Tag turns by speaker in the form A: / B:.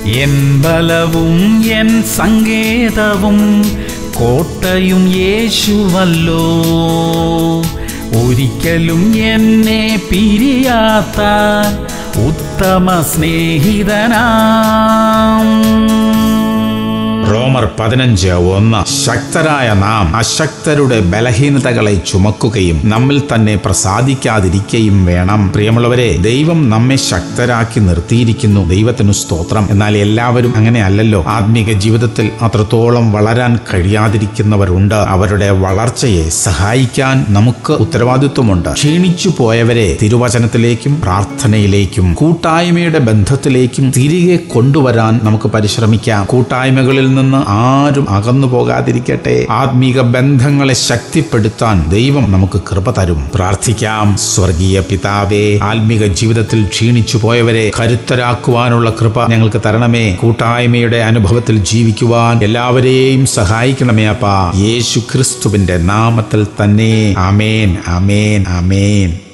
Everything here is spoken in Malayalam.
A: എൻ ബലവും എൻ സങ്കേതവും കോട്ടയും യേശുവല്ലോ ഒരിക്കലും എന്നെ പിരിയാത്ത ഉത്തമ സ്നേഹിതനാം
B: റോമർ പതിനഞ്ച് ഒന്ന് ശക്തരായ നാം അശക്തരുടെ ബലഹീനതകളെ ചുമക്കുകയും നമ്മിൽ തന്നെ പ്രസാദിക്കാതിരിക്കുകയും വേണം പ്രിയമുള്ളവരെ ദൈവം നമ്മെ ശക്തരാക്കി നിർത്തിയിരിക്കുന്നു ദൈവത്തിനു സ്തോത്രം എന്നാൽ എല്ലാവരും അങ്ങനെ അല്ലല്ലോ ആത്മീക ജീവിതത്തിൽ അത്രത്തോളം വളരാൻ കഴിയാതിരിക്കുന്നവരുണ്ട് അവരുടെ വളർച്ചയെ സഹായിക്കാൻ നമുക്ക് ഉത്തരവാദിത്വമുണ്ട് ക്ഷീണിച്ചു പോയവരെ തിരുവചനത്തിലേക്കും പ്രാർത്ഥനയിലേക്കും കൂട്ടായ്മയുടെ ബന്ധത്തിലേക്കും തിരികെ കൊണ്ടുവരാൻ നമുക്ക് പരിശ്രമിക്കാം കൂട്ടായ്മകളിൽ നിന്ന് ആരും അകന്നു പോകാതിരിക്കട്ടെ ആത്മീക ബന്ധങ്ങളെ ശക്തിപ്പെടുത്താൻ ദൈവം നമുക്ക് കൃപ തരും പ്രാർത്ഥിക്കാം സ്വർഗീയ പിതാവേ ആത്മീക ജീവിതത്തിൽ ക്ഷീണിച്ചു പോയവരെ കരുത്തരാക്കുവാനുള്ള കൃപ ഞങ്ങൾക്ക് തരണമേ കൂട്ടായ്മയുടെ അനുഭവത്തിൽ ജീവിക്കുവാൻ എല്ലാവരെയും സഹായിക്കണമേ അപ്പാ യേശു ക്രിസ്തുവിന്റെ നാമത്തിൽ തന്നെ അമേൻ അമേൻ അമേൻ